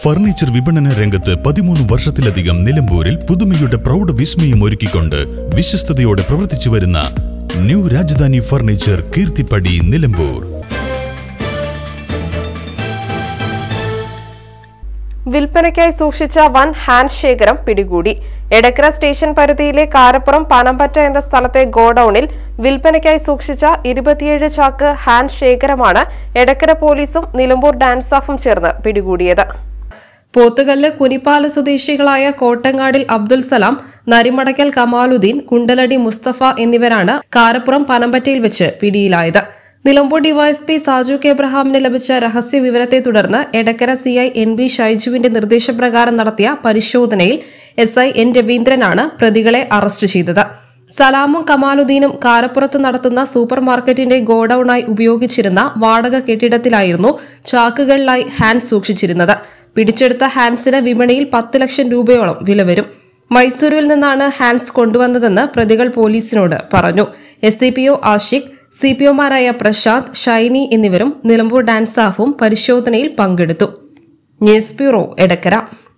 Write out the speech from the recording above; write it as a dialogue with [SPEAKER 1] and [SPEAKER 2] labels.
[SPEAKER 1] furniture വിപണന രംഗത്ത് പതിമൂന്ന് വർഷത്തിലധികം നിലമ്പൂരിൽ പുതുമയുടെ പ്രൗഢ വിസ്മയം ഒരുക്കിക്കൊണ്ട് വിശ്വസ്തയോടെ പ്രവർത്തിച്ചു വരുന്ന ന്യൂ രാജധാനി ഫർണിച്ചർ കീർത്തിപ്പടി നിലമ്പൂർ
[SPEAKER 2] വിൽപ്പനയ്ക്കായി സൂക്ഷിച്ച വൻ ഹാൻഡ് ശേഖരം പിടികൂടി എടക്കര സ്റ്റേഷൻ പരിധിയിലെ കാരപ്പുറം പനമ്പറ്റ എന്ന സ്ഥലത്തെ ഗോഡൌണിൽ വിൽപ്പനയ്ക്കായി സൂക്ഷിച്ച ഇരുപത്തിയേഴ് ചാക്ക് ഹാൻഡ് ശേഖരമാണ് എടക്കര പോലീസും നിലമ്പൂർ ഡാൻസ് ഓഫും ചേർന്ന് പിടികൂടിയത് പോത്തുകല്ല് കുനിപ്പാല സ്വദേശികളായ കോട്ടങ്ങാടിൽ അബ്ദുൽ സലാം നരിമടക്കൽ കമാലുദ്ദീൻ കുണ്ടലടി മുസ്തഫ എന്നിവരാണ് കാരപ്പുറം പനമ്പറ്റയിൽ വെച്ച് പിടിയിലായത് നിലമ്പൂർ ഡിവൈഎസ്പി സാജു കെ എബ്രഹാമിന് ലഭിച്ച രഹസ്യ വിവരത്തെ തുടർന്ന് എടക്കര സിഐ എൻ ബി ഷൈജുവിന്റെ നിർദ്ദേശപ്രകാരം നടത്തിയ പരിശോധനയിൽ എസ് ഐ എൻ രവീന്ദ്രനാണ് പ്രതികളെ അറസ്റ്റ് ചെയ്തത് സലാമും കമാലുദ്ദീനും കാരപ്പുറത്ത് നടത്തുന്ന സൂപ്പർ മാർക്കറ്റിന്റെ ഗോഡൌണായി ഉപയോഗിച്ചിരുന്ന വാടക കെട്ടിടത്തിലായിരുന്നു ചാക്കുകളിലായി ഹാൻഡ് സൂക്ഷിച്ചിരുന്നത് പിടിച്ചെടുത്ത ഹാൻഡ്സിന് വിപണിയിൽ പത്ത് ലക്ഷം രൂപയോളം വില വരും മൈസൂരിൽ നിന്നാണ് ഹാൻഡ്സ് കൊണ്ടുവന്നതെന്ന് പ്രതികൾ പോലീസിനോട് പറഞ്ഞു S C P O Ashiq C P ഒമാരായ പ്രശാന്ത് ഷൈനി എന്നിവരും നിലമ്പൂർ ഡാൻസ് സ്റ്റാഫും പരിശോധനയിൽ പങ്കെടുത്തു ന്യൂസ് ബ്യൂറോ എടക്കര